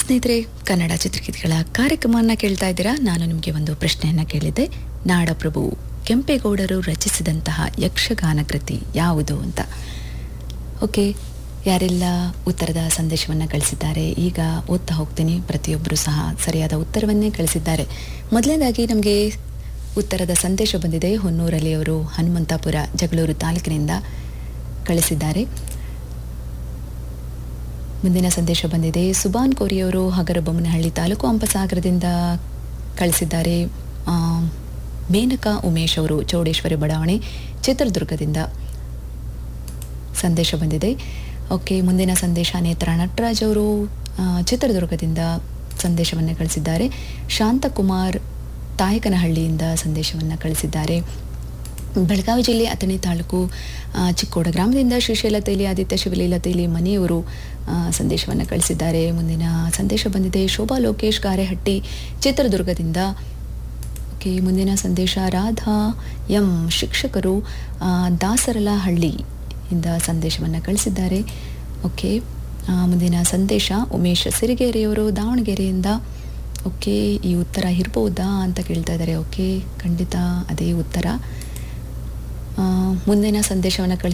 ಸ್ನೇಹಿತರೆ ಕನ್ನಡ ಚಿತ್ರಗೀತೆಗಳ ಕಾರ್ಯಕ್ರಮವನ್ನು ಕೇಳ್ತಾ ಇದ್ದೀರಾ ನಾನು ನಿಮಗೆ ಒಂದು ಪ್ರಶ್ನೆಯನ್ನು ಕೇಳಿದ್ದೆ ನಾಡಪ್ರಭು ಕೆಂಪೇಗೌಡರು ರಚಿಸಿದಂತಹ ಯಕ್ಷಗಾನ ಕೃತಿ ಯಾವುದು ಅಂತ ಓಕೆ ಯಾರೆಲ್ಲ ಉತ್ತರದ ಸಂದೇಶವನ್ನು ಕಳಿಸಿದ್ದಾರೆ ಈಗ ಓದ್ತಾ ಹೋಗ್ತೀನಿ ಪ್ರತಿಯೊಬ್ಬರು ಸಹ ಸರಿಯಾದ ಉತ್ತರವನ್ನೇ ಕಳಿಸಿದ್ದಾರೆ ಮೊದಲನೇದಾಗಿ ನಮಗೆ ಉತ್ತರದ ಸಂದೇಶ ಬಂದಿದೆ ಹೊನ್ನೂರಲ್ಲಿ ಅವರು ಹನುಮಂತಾಪುರ ಜಗಳೂರು ತಾಲೂಕಿನಿಂದ ಕಳಿಸಿದ್ದಾರೆ ಮುಂದಿನ ಸಂದೇಶ ಬಂದಿದೆ ಸುಬಾನ್ ಕೋರಿಯವರು ಹಗರಬೊಮ್ಮನಹಳ್ಳಿ ತಾಲೂಕು ಹಂಪಸಾಗರದಿಂದ ಕಳಿಸಿದ್ದಾರೆ ಆ, ಮೇನಕಾ ಉಮೇಶ್ ಅವರು ಚೌಡೇಶ್ವರಿ ಬಡಾವಣೆ ಚಿತ್ರದುರ್ಗದಿಂದ ಸಂದೇಶ ಬಂದಿದೆ ಓಕೆ ಮುಂದಿನ ಸಂದೇಶ ನೇತ್ರ ನಟರಾಜ್ ಅವರು ಆ, ಚಿತ್ರದುರ್ಗದಿಂದ ಸಂದೇಶವನ್ನು ಕಳಿಸಿದ್ದಾರೆ ಶಾಂತಕುಮಾರ್ ತಾಯಕನಹಳ್ಳಿಯಿಂದ ಸಂದೇಶವನ್ನು ಕಳಿಸಿದ್ದಾರೆ ಬೆಳಗಾವಿ ಜಿಲ್ಲೆ ಅಥಣಿ ತಾಲೂಕು ಆ, ಚಿಕ್ಕೋಡ ಗ್ರಾಮದಿಂದ ಶ್ರೀಶೈಲ ತೈಲಿ ಆದಿತ್ಯ ಶಿವಲೀಲ ತೈಲಿ ಮನೆಯವರು ಸಂದೇಶವನ್ನು ಕಳಿಸಿದ್ದಾರೆ ಮುಂದಿನ ಸಂದೇಶ ಬಂದಿದೆ ಶೋಭಾ ಲೋಕೇಶ್ ಗಾರೆಹಟ್ಟಿ ಚಿತ್ರದುರ್ಗದಿಂದ ಓಕೆ ಮುಂದಿನ ಸಂದೇಶ ರಾಧಾ ಎಂ ಶಿಕ್ಷಕರು ಆ, ದಾಸರಲಹಳ್ಳಿ ಇಂದ ಸಂದೇಶವನ್ನು ಕಳಿಸಿದ್ದಾರೆ ಓಕೆ ಆ, ಮುಂದಿನ ಸಂದೇಶ ಉಮೇಶ್ ಸಿರಿಗೇರಿಯವರು ದಾವಣಗೆರೆಯಿಂದ ಓಕೆ ಈ ಉತ್ತರ ಇರ್ಬೋದಾ ಅಂತ ಕೇಳ್ತಾ ಇದ್ದಾರೆ ಓಕೆ ಖಂಡಿತ ಅದೇ ಉತ್ತರ ಆ, ಮುಂದಿನ ಸಂದೇಶವನ್ನು ಕಳಿಸಿ